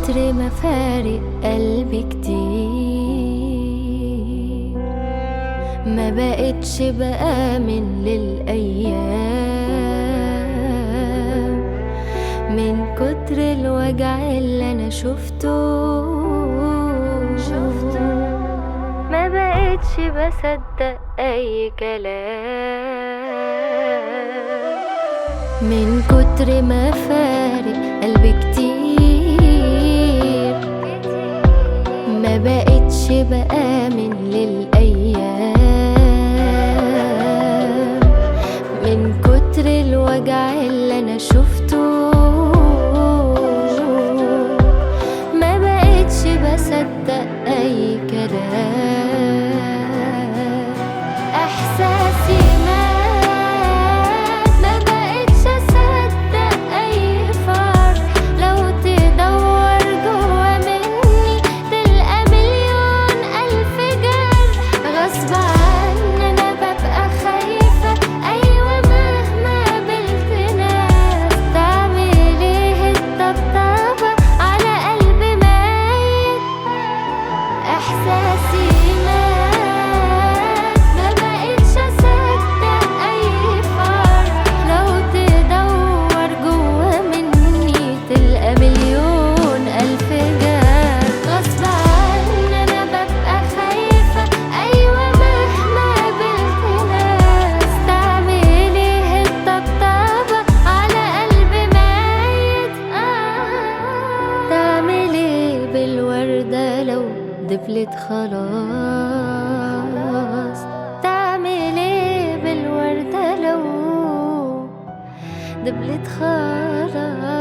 كتر ما فارق قلبي كتير ما بقتش بآمن للأيام من كتر الوجع اللي أنا شفته شفته ما بقتش بصدق أي كلام من كتر ما فارق قلبي كتير ما بقتش بآمن للأيام من كتر الوجع اللي أنا شفته ما بقتش بصدق أي كلام إحساسي مات ما بقتش أصدق أي فرح لو تدور جوا مني تلقى مليون ألف جرح غصب عني أنا ببقى خايفة أيوة مهما قابلت ناس تعمل إيه الطبطبة على قلبي ميت إحساسي مات ما بقتش أصدق أي فرح لو تدور جوا مني تلقى مليون ألف جرح غصب عني أنا ببقى خايفة أيوة مهما قابلت ناس تعمل إيه الطبطبة على قلبي ميت آه تعمل إيه بالوردة لو دبلت خلاص تعمل إيه بالوردة لو دبلت خلاص